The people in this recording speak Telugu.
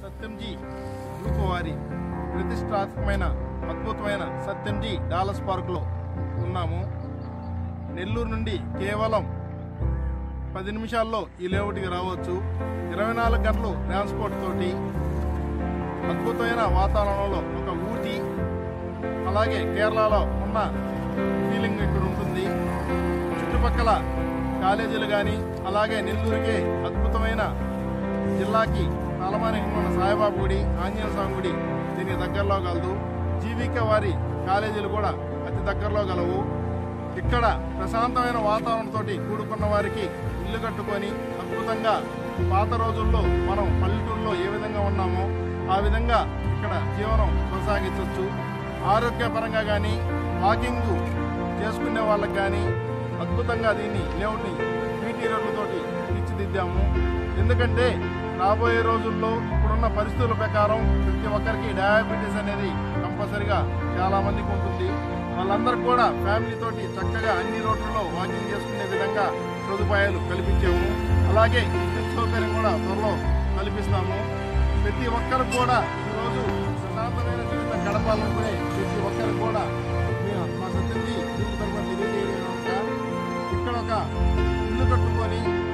సత్యంజీ గ్రూప్ వారి ప్రతిష్టాత్మకమైన అద్భుతమైన సత్యంజీ డాలస్ పార్కులో ఉన్నాము నెల్లూరు నుండి కేవలం పది నిమిషాల్లో ఈ లేఅవుట్కి రావచ్చు ఇరవై నాలుగు గంటలు ట్రాన్స్పోర్ట్ తోటి అద్భుతమైన వాతావరణంలో ఒక ఊటీ అలాగే కేరళలో ఉన్న ఫీలింగ్ ఇక్కడ ఉంటుంది చుట్టుపక్కల కాలేజీలు కానీ అలాగే నెల్లూరుకే అద్భుతమైన జిల్లాకి తలమానికి ఉన్న సాయిబాబా గుడి ఆంజనేయ స్వామి గుడి దీనికి దగ్గరలో కలదు జీవిక వారి కాలేజీలు కూడా అతి దగ్గరలో గలవు ఇక్కడ ప్రశాంతమైన వాతావరణంతో కూడుకున్న వారికి ఇల్లు కట్టుకొని అద్భుతంగా పాత రోజుల్లో మనం పల్లెటూరులో ఏ విధంగా ఉన్నామో ఆ విధంగా ఇక్కడ జీవనం కొనసాగించవచ్చు ఆరోగ్యపరంగా కానీ వాకింగ్ చేసుకునే వాళ్ళకి కానీ అద్భుతంగా దీన్ని లేఅవుట్ని బీటీ రోడ్లతోటి తీర్చిదిద్దాము ఎందుకంటే రాబోయే రోజుల్లో ఇప్పుడున్న పరిస్థితుల ప్రకారం ప్రతి ఒక్కరికి డయాబెటీస్ అనేది కంపల్సరిగా చాలా మందికి ఉంటుంది వాళ్ళందరూ కూడా ఫ్యామిలీ తోటి చక్కగా అన్ని రోడ్లలో వాకింగ్ చేసుకునే విధంగా సదుపాయాలు కల్పించాము అలాగే విద్యుత్ సౌకర్యం కూడా త్వరలో కల్పిస్తాము ప్రతి ఒక్కరు కూడా ఈరోజు ప్రశాంతమైన జీవితం గడపాలనుకునే ప్రతి ఒక్కరు కూడా మేము మా సత్యంజీ గ్రూప్ తరఫున తెలియజేయడం ఇక్కడ ఒక ఇల్లు కట్టుకొని